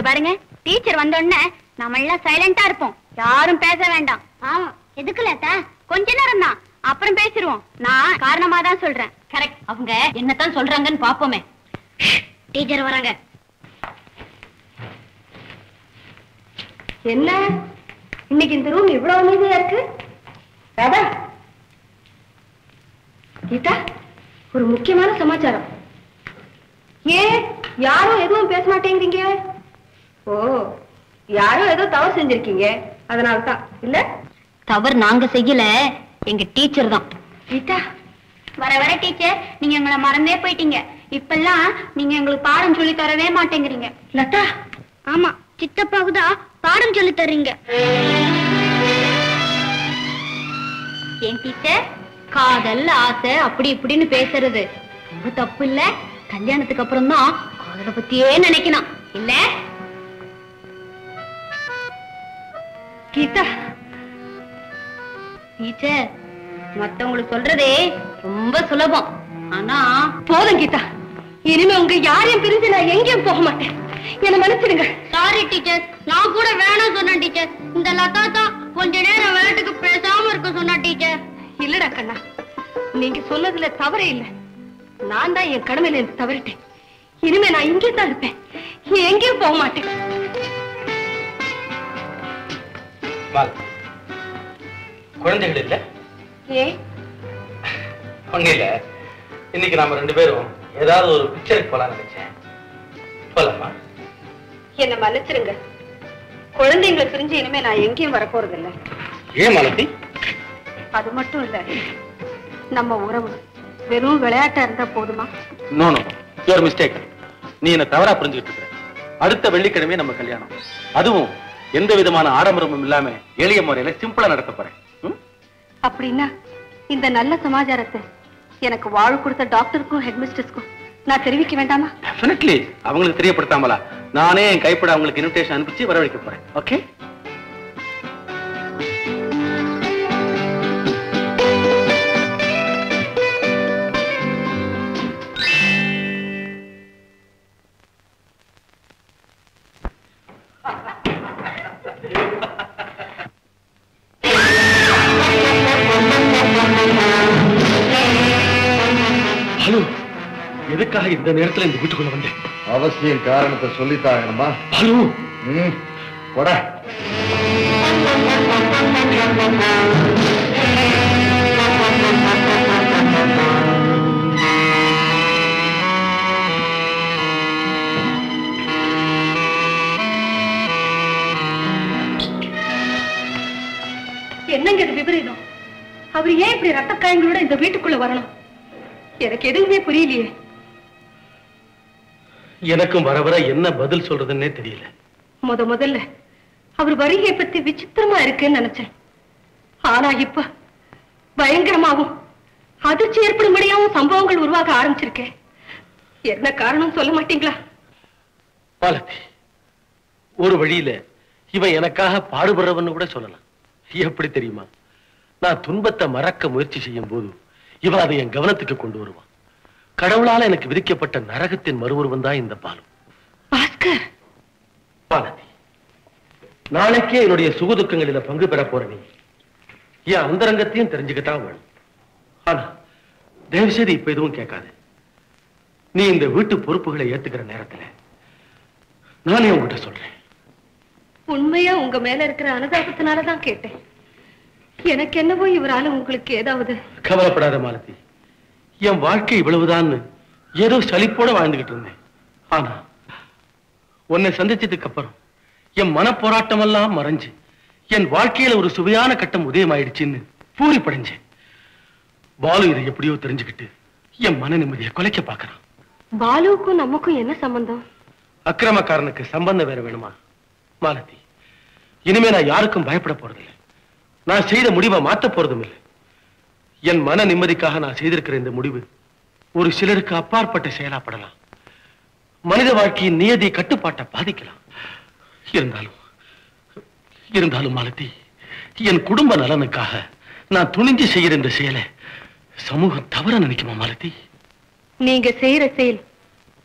பாருங்க டீச்சர் வந்த உடனே நம்ம எல்லாம் சைலண்டா இருப்போம் யாரும் பேச வேண்டாம் ஆமா எதுக்குல கொஞ்ச நேரம் தான் அப்புறம் பேசிருவோம் நான் காரணமா தான் சொல்றேன் கரெக்ட் அவங்க என்னத்தான் சொல்றாங்கன்னு பாப்போமே டீச்சர் வராங்க என்ன இன்னைக்கு இந்த ரூம் இவ்வளவு அமைதியா இருக்கு ராதா கீதா ஒரு முக்கியமான சமாச்சாரம் ஏன் யாரும் எதுவும் பேச மாட்டேங்கிறீங்க ஓ யாரோ ஏதோ தவறு செஞ்சிருக்கீங்க அதனால தான் இல்ல தவறு நாங்க செய்யல எங்க டீச்சர் தான் கீதா வர வர டீச்சர் நீங்க எங்களை மறந்தே போயிட்டீங்க இப்பெல்லாம் நீங்க எங்களுக்கு பாடம் சொல்லி தரவே மாட்டேங்கிறீங்க லதா ஆமா சித்தப்பாவுக்கு தான் பாடம் சொல்லி தர்றீங்க ஏன் டீச்சர் காதல் ஆசை அப்படி இப்படின்னு பேசுறது ரொம்ப தப்பு இல்ல கல்யாணத்துக்கு அப்புறம் தான் காதலை பத்தியே நினைக்கணும் இல்ல கீதா டீச்சர் மத்தவங்களுக்கு சொல்றதே ரொம்ப சுலபம் ஆனா போதும் கீதா இனிமே உங்க யாரையும் பிரிஞ்சு நான் எங்கேயும் போக மாட்டேன் என்ன மன்னிச்சிடுங்க சாரி டீச்சர் நான் கூட வேணாம் சொன்னேன் டீச்சர் இந்த லதா தான் கொஞ்ச நேரம் விளையாட்டுக்கு பேசாம இருக்க சொன்னா டீச்சர் இல்லடா கண்ணா நீங்க சொன்னதுல தவறே இல்ல நான் தான் என் கடமையில இருந்து தவறிட்டேன் இனிமே நான் இங்கே தான் இருப்பேன் எங்கேயும் போக மாட்டேன் மாலதி, குழந்தைகள் இல்ல ஏன் ஒண்ணு இல்ல இன்னைக்கு நாம ரெண்டு பேரும் ஏதாவது ஒரு பிக்சருக்கு போலாம் நினைச்சேன் போலாமா என்ன மன்னிச்சிருங்க குழந்தைங்களை பிரிஞ்சு இனிமே நான் எங்கேயும் வர போறது இல்ல ஏன் மாலதி அது மட்டும் இல்ல நம்ம உறவு வெறும் விளையாட்டா இருந்தா போதுமா நோ நோ யுவர் மிஸ்டேக் நீ என்ன தவறா புரிஞ்சுக்கிட்டு இருக்க அடுத்த வெள்ளிக்கிழமை நம்ம கல்யாணம் அதுவும் எந்த விதமான ஆடம்பரமும் இல்லாம எளிய முறையில சிம்பிளா நடத்த போறேன் ம்? அப்படின்னா இந்த நல்ல சமாச்சாரத்தை எனக்கு வாழ் கொடுத்த டாக்டருக்கும் ஹெட்மிஸ்டர்ஸ்க்கும் நான் தெரிவிக்க வேண்டாமா டெஃபினெட்லி அவங்களுக்கு தெரியப்படுத்தாமலா நானே என் கைப்பட அவங்களுக்கு இன்விடேஷன் அனுப்பிச்சு வரவழைக்க போறேன் ஓகே ஹலோ எதுக்காக இந்த நேரத்துல இந்த வீட்டுக்குள்ள வந்தேன் அவசியம் காரணத்தை சொல்லித்தாங்கம்மா ஹலோ ம் போடா என்னங்க இது விபரீதம் அவர் ஏன் இப்படி ரத்த காயங்களோட இந்த வீட்டுக்குள்ள வரணும் எனக்கு எதுவுமே புரியலையே எனக்கும் வர வர என்ன பதில் சொல்றதுன்னே தெரியல முத முதல்ல அவர் வருகையை பத்தி விசித்திரமா இருக்குன்னு நினைச்சேன் ஆனா இப்ப பயங்கரமாவும் அதிர்ச்சி ஏற்படும்படியாவும் சம்பவங்கள் உருவாக ஆரம்பிச்சிருக்கேன் என்ன காரணம் சொல்ல மாட்டீங்களா பாலத்தி ஒரு வழியில இவன் எனக்காக பாடுபடுறவன்னு கூட சொல்லலாம் எப்படி தெரியுமா நான் துன்பத்தை மறக்க முயற்சி செய்யும் போது இவன் அதை என் கவனத்துக்கு கொண்டு வருவான் கடவுளால எனக்கு விதிக்கப்பட்ட நரகத்தின் மறுவுருவம் தான் இந்த பாலம் பாஸ்கர் பாலதி நாளைக்கே என்னுடைய சுகதுக்கங்களில பங்கு பெற போற நீ என் அந்தரங்கத்தையும் தெரிஞ்சுக்கத்தான் வேணும் ஆனா தயவு செய்து இப்ப எதுவும் கேட்காது நீ இந்த வீட்டு பொறுப்புகளை ஏத்துக்கிற நேரத்துல நானே உங்ககிட்ட சொல்றேன் உண்மையா உங்க மேல இருக்கிற அனுதாபத்தினாலதான் கேட்டேன் எனக்கு என்னவோ இவரால உங்களுக்கு ஏதாவது கவலைப்படாத மாலதி என் வாழ்க்கை இவ்வளவுதான்னு ஏதோ சலிப்போட வாழ்ந்துகிட்டு இருந்தேன் ஆனா உன்னை சந்திச்சதுக்கு அப்புறம் என் மன போராட்டமெல்லாம் மறைஞ்சு என் வாழ்க்கையில ஒரு சுவையான கட்டம் உதயமாயிடுச்சுன்னு பூரி படைஞ்சேன் பாலு இதை எப்படியோ தெரிஞ்சுக்கிட்டு என் மன நிம்மதியை குலைக்க பார்க்கறான் பாலுவுக்கும் நமக்கும் என்ன சம்பந்தம் அக்கிரமக்காரனுக்கு சம்பந்தம் வேற வேணுமா மாலதி இனிமே நான் யாருக்கும் பயப்பட போறதில்லை நான் செய்த முடிவை மாத்த போறதும் இல்லை என் மன நிம்மதிக்காக நான் செய்திருக்கிற இந்த முடிவு ஒரு சிலருக்கு அப்பாற்பட்ட செயலாப்படலாம் மனித வாழ்க்கையின் நியதி கட்டுப்பாட்டை பாதிக்கலாம் இருந்தாலும் இருந்தாலும் மாலதி என் குடும்ப நலனுக்காக நான் துணிஞ்சு செய்கிற இந்த செயலை சமூகம் தவற நினைக்குமா மாலதி நீங்க செய்யற செயல்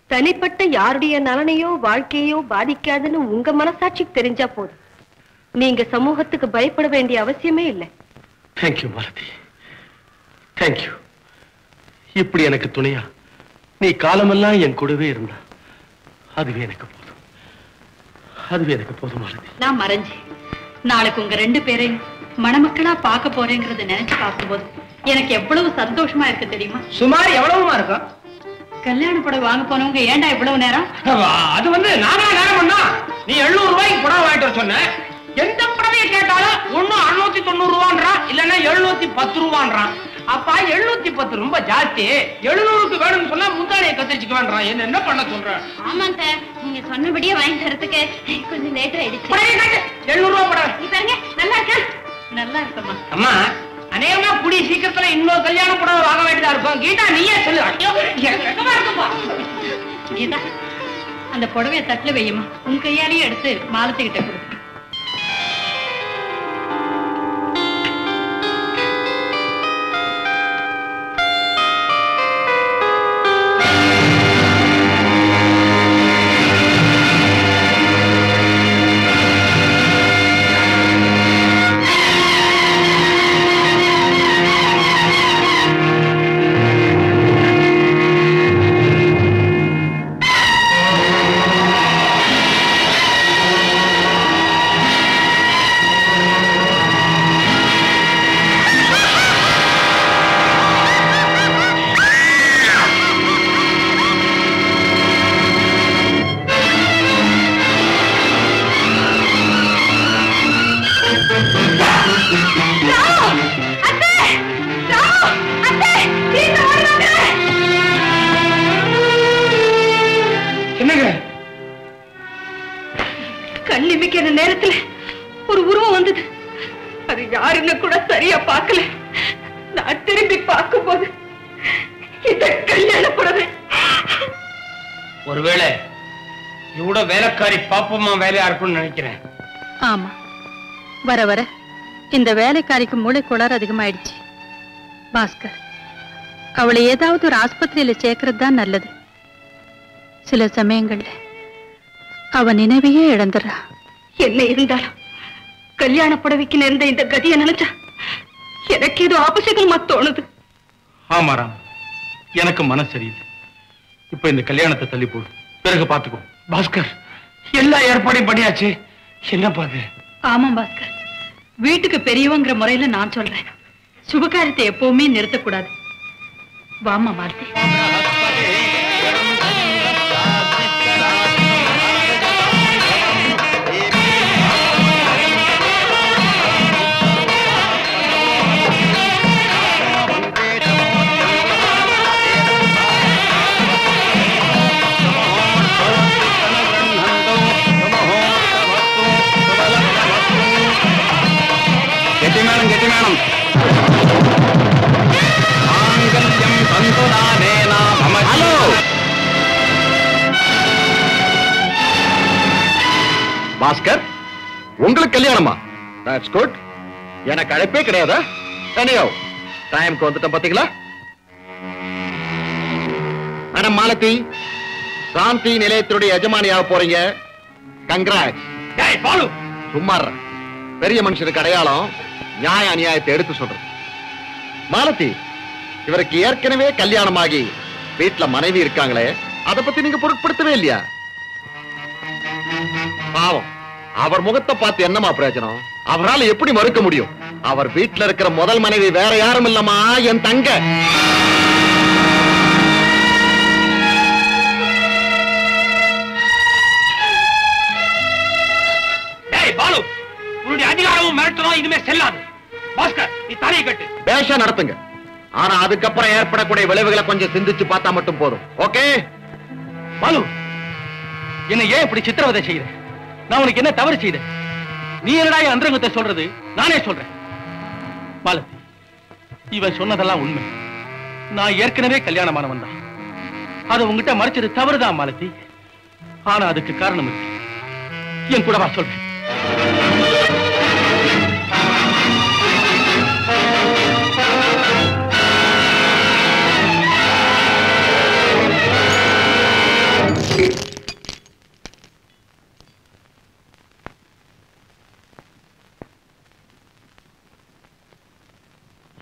தனிப்பட்ட யாருடைய நலனையோ வாழ்க்கையோ பாதிக்காதுன்னு உங்க மனசாட்சிக்கு தெரிஞ்சா போதும் நீங்க சமூகத்துக்கு பயப்பட வேண்டிய அவசியமே இல்லை தேங்க்யூ மாலதி தேங்க்யூ இப்படி எனக்கு துணையா நீ காலமெல்லாம் என் கூடவே இருந்தா அதுவே எனக்கு போதும் அதுவே எனக்கு போதும் மாலதி நான் மறைஞ்சு நாளைக்கு உங்க ரெண்டு பேரையும் மணமக்களா பார்க்க போறேங்கிறத நினைச்சு பார்க்கும்போது எனக்கு எவ்வளவு சந்தோஷமா இருக்கு தெரியுமா சுமார் எவ்வளவுமா இருக்கும் கல்யாண புடவை வாங்க போனவங்க ஏன்டா இவ்வளவு நேரம் அது வந்து நானா நேரம் பண்ணா நீ எழுநூறு ரூபாய்க்கு புடவை வாங்கிட்டு வர சொன்ன எந்த புடவையை கேட்டாலும் ஒண்ணு அறுநூத்தி தொண்ணூறு ரூபான்றான் இல்லன்னா எழுநூத்தி பத்து ரூபான்றான் அப்பா எழுநூத்தி பத்து ரொம்ப ஜாஸ்தி எழுநூறுக்கு வேணும்னு சொன்னா முந்தானையை கத்திரிச்சுக்க வேண்டாம் என்ன என்ன பண்ண சொல்ற ஆமாங்க நீங்க சொன்னபடியே வாங்கி தரதுக்கு கொஞ்சம் லேட் ஆயிடுச்சு புடவை காட்டு எழுநூறு ரூபா புடவை நீ பாருங்க நல்லா இருக்கா நல்லா இருக்கம்மா அம்மா அநேகமா கூடிய சீக்கிரத்துல இன்னொரு கல்யாண புடவை வாங்க வேண்டியதா இருக்கும் கீதா நீயே சொல்லு ஐயோ எனக்கு வெக்கமா இருக்குப்பா கீதா அந்த புடவைய தட்டுல வையுமா உன் கையாலேயே எடுத்து மாலத்துக்கிட்ட கொடு என்னங்க கண் நிமிக்கிற நேரத்துல ஒரு உருவம் வந்தது அது யாருன்னு கூட சரியா பார்க்கல நான் திரும்பி பார்க்கும்போது இந்த கல்யாண புடவை ஒருவேளை இவட வேலைக்காரி பாப்பம்மா வேலையா இருக்கும்னு நினைக்கிறேன் ஆமா வர வர இந்த வேலைக்காரிக்கு மூளை கோளாறு அதிகமாயிடுச்சு பாஸ்கர் அவளை ஏதாவது ஒரு ஆஸ்பத்திரியில சேர்க்கறது தான் நல்லது சில சமயங்கள்ல அவ நினைவையே இழந்துடுறா என்ன இருந்தாலும் கல்யாண புடவைக்கு நேர்ந்த இந்த கதியை நினைச்சா எனக்கு ஏதோ ஆபசகமா தோணுது ஆமாராம் எனக்கு மனசு சரியில்லை இப்ப இந்த கல்யாணத்தை தள்ளி போடு பிறகு பாத்துக்கோ பாஸ்கர் எல்லா ஏற்பாடையும் பண்ணியாச்சு என்ன பாது ஆமா பாஸ்கர் வீட்டுக்கு பெரியவங்கிற முறையில நான் சொல்றேன் சுபகாரியத்தை எப்பவுமே நிறுத்தக்கூடாது வாமா மாலதி గట్టి మేడం గట్టి మేడం మాంగళ్యం తంతునానేన మమ హలో பாஸ்கர் உங்களுக்கு கல்யாணமா தட்ஸ் குட் எனக்கு அழைப்பே கிடையாதா தனியோ டைம்க்கு வந்துட்டோம் பாத்தீங்களா மேடம் மாலதி சாந்தி நிலையத்தினுடைய எஜமானியாக போறீங்க கங்க்ராட்ஸ் டேய் பாலு சும்மா இருடா. பெரிய மனுஷனுக்கு அடையாளம் நியாய அநியாயத்தை எடுத்து சொல்றது மாலதி இவருக்கு ஏற்கனவே கல்யாணமாகி வீட்டுல மனைவி இருக்காங்களே அத பத்தி நீங்க பொருட்படுத்தவே இல்லையா பாவம் அவர் முகத்தை பார்த்து என்னமா பிரயோஜனம் அவரால் எப்படி மறுக்க முடியும் அவர் வீட்டுல இருக்கிற முதல் மனைவி வேற யாரும் இல்லம்மா என் தங்க டேய் பாலு உன்னுடைய அதிகாரமும் மிரட்டலும் இனிமே செல்லாது பாஸ்கர் நீ தலையை கட்டு பேஷா நடத்துங்க ஆனா அதுக்கப்புறம் ஏற்படக்கூடிய விளைவுகளை கொஞ்சம் சிந்திச்சு பார்த்தா மட்டும் போதும் ஓகே பாலு என்ன ஏன் இப்படி சித்திரவதை செய்யற நான் உனக்கு என்ன தவறு செய்தேன் நீ என்னடா என் அந்தரங்கத்தை சொல்றது நானே சொல்றேன் மாலதி இவன் சொன்னதெல்லாம் உண்மை நான் ஏற்கனவே கல்யாணமானவன் தான் அதை உங்ககிட்ட மறைச்சது தவறுதான் மாலதி ஆனா அதுக்கு காரணம் இருக்கு என் கூட வா சொல்றேன்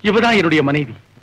இவதான் என்னுடைய மனைவி